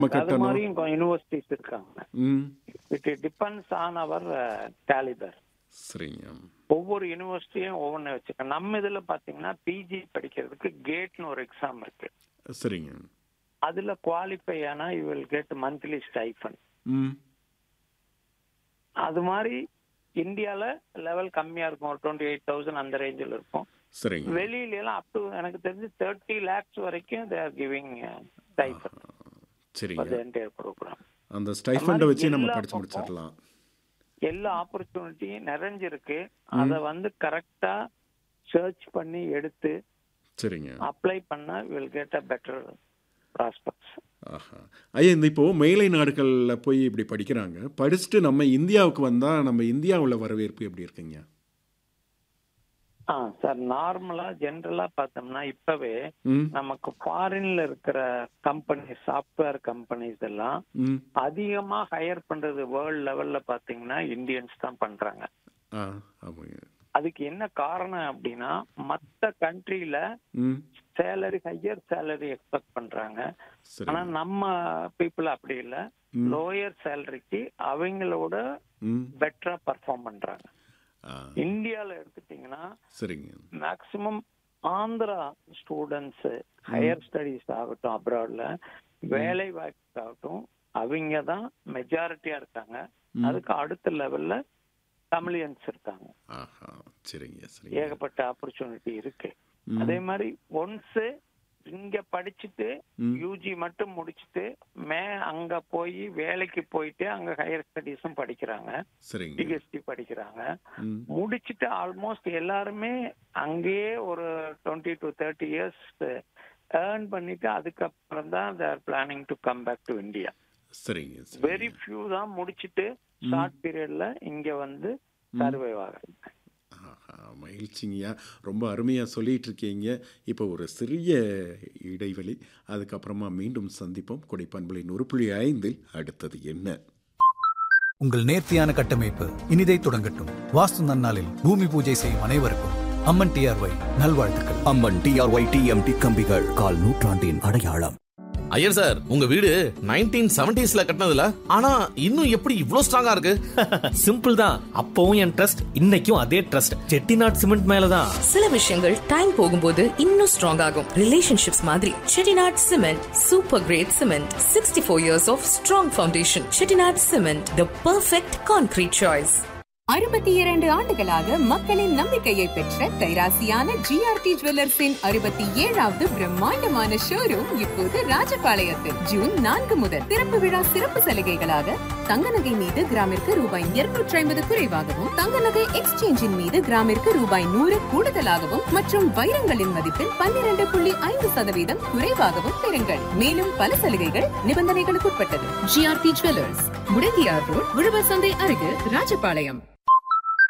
நம்ம அது கட்டணும் மாதிரியும் யூனிவர்சிட்டிஸ் இருக்காங்க ம் it depends on our calibre சரிங்க ஒவ்வொரு யூனிவர்சிட்டியும் ஒவ்வொன்று வச்சுக்க நம்ம இதுல பாத்தீங்கன்னா பிஜி படிக்கிறதுக்கு கேட்னு ஒரு எக்ஸாம் இருக்கு சரிங்க அதுல குவாலிஃபை ஆனா you will get monthly stipend ம் அது மாதிரி இந்தியால லெவல் கம்மியா இருக்கும் ஒரு டுவெண்ட்டி எயிட் தௌசண்ட் அந்த ரேஞ்சில் இருக்கும் சரிங்க வெளியில எல்லாம் அப் டு எனக்கு தெரிஞ்சு தேர்ட்டி லேக்ஸ் வரைக்கும் தே ஆர் கிவிங் ஸ்டைஃபன் சரிங்க ஃபார் த என்டையர் ப்ரோக்ராம் அந்த ஸ்டைஃபண்டை வச்சு நம்ம எல்லா படிச்சு பக்கம் முடிச்சிடலாம் எல்லா ஆப்பர்ச்சுனிட்டியும் நிறைஞ்சிருக்கு அதை வந்து கரெக்டா சர்ச் பண்ணி எடுத்து சரிங்க அப்ளை பண்ணா will get a better prospects ஆஹா ஐயா இந்த இப்போ மேலை நாடுகளில் போய் இப்படி படிக்கிறாங்க படிச்சுட்டு நம்ம இந்தியாவுக்கு வந்தால் நம்ம இந்தியாவில் வரவேற்பு எப்படி இருக்குங்க ஆ சார் நார்மலா ஜென்ரலா பார்த்தோம்னா இப்பவே ம் நமக்கு ஃபாரின்ல இருக்கிற கம்பெனி சாஃப்ட்வேர் கம்பெனிஸ் எல்லாம் ம் அதிகமா ஹையர் பண்றது வேர்ல்ட் லெவல்ல பாத்தீங்கன்னா இந்தியன்ஸ் தான் பண்றாங்க ஆ ஆமாங்க அதுக்கு என்ன காரணம் அப்படின்னா மத்த கண்ட்ரில ம் சேலரி ஹையர் சேலரி எக்ஸ்பெக்ட் பண்றாங்க சரி ஆனா நம்ம பீப்புள் அப்படி இல்ல ம். லோயர் சேலரிக்கு அவங்களோட ம் பெட்டரா பர்ஃபார்ம் பண்றாங்க ஆ இந்தியால எடுத்துட்டீங்கன்னா சரிங்க maximum Andhra students higher studies ஆகட்டும் அப்ராட்ல வேலை வாய்ப்புக்காகட்டும் அவங்க தான் மெஜாரிட்டியா இருக்காங்க ம். அதுக்கு அடுத்த லெவல்ல தமிழியன்ஸ் இருக்காங்க ஆஹா சரிங்க சரிங்க ஏகப்பட்ட ஆப்பர்ச்சுனிட்டி இருக்கு ம். அதே மாதிரி ஒன்ஸ் இங்க படிச்சுட்டு ம். யூஜி மட்டும் முடிச்சுட்டு மே அங்க போய் வேலைக்கு போயிட்டு அங்க ஹையர் ஸ்டடீஸும் படிக்கிறாங்க சரிங்க பிஹெச்டி படிக்கிறாங்க ம் முடிச்சுட்டு ஆல்மோஸ்ட் எல்லாருமே அங்கேயே ஒரு twenty to thirty years earn பண்ணிட்டு அதுக்கப்புறம் தான் their planning to come back to India சரிங்க வெரி சரிங்க ஃபியூ தான் முடிச்சுட்டு ஷார்ட் பீரியட்ல இங்க வந்து சர்வைவ் ஆகுறாங்க ஆஹா, மகிழ்ச்சிங்கய்யா ரொம்ப அருமையாக சொல்லிட்டு இருக்கீங்க இப்போ ஒரு சிறிய இடைவெளி அதுக்கப்புறமா மீண்டும் சந்திப்போம் கொடைப்பண்பலை நூறு புள்ளி ஐந்தில் அடுத்தது என்ன உங்கள் நேர்த்தியான கட்டமைப்பு இனிதை தொடங்கட்டும் வாஸ்து நன்னாளில் பூமி பூஜை செய்யும் அனைவருக்கும் அம்மன் டிஆர்ஒய் நல்வாழ்த்துக்கள் அம்மன் டிஆர்ஒய் டிஎம்டி கம்பிகள் கால் நூற்றாண்டின் அடையாளம் ஐயர் சார் உங்க வீடு நைன்டீன் செவன்டிஸ்ல கட்டினதுல ஆனா இன்னும் எப்படி இவ்ளோ ஸ்ட்ராங்கா இருக்கு சிம்பிள் தான் அப்பவும் என் ட்ரஸ்ட் இன்னைக்கும் அதே ட்ரஸ்ட் செட்டிநாட் சிமெண்ட் மேலதான் சில விஷயங்கள் டைம் போகும்போது இன்னும் ஸ்ட்ராங் ஆகும் ரிலேஷன்ஷிப்ஸ் மாதிரி Chettinad cement super great cement sixty four years of strong foundation Chettinad cement the perfect concrete choice அறுபத்தி இரண்டு ஆண்டுகளாக மக்களின் நம்பிக்கையை பெற்ற கைராசியான ஜிஆர்டி ஜுவல்லர்ஸின் அறுபத்தி ஏழாவது பிரம்மாண்டமான ஷோரூம் இப்போது ராஜபாளையத்தில் ஜூன் நான்கு முதல் திறப்பு விழா சிறப்பு சலுகைகளாக தங்க நகை மீது கிராமிற்கு ரூபாய் இருநூற்றி ஐம்பது குறைவாகவும் தங்க நகை எக்ஸ்சேஞ்சின் மீது கிராமிற்கு ரூபாய் நூறு கூடுதலாகவும் மற்றும் வைரங்களின் மதிப்பில் பன்னிரண்டு புள்ளி ஐந்து சதவீதம் குறைவாகவும் பெறுங்கள் மேலும் பல சலுகைகள் நிபந்தனைகளுக்குட்பட்டது ஜிஆர்டி ஜுவல்லர்ஸ் முடங்கியார் ரோட் உழவர் சந்தை அருகில் ராஜபாளையம்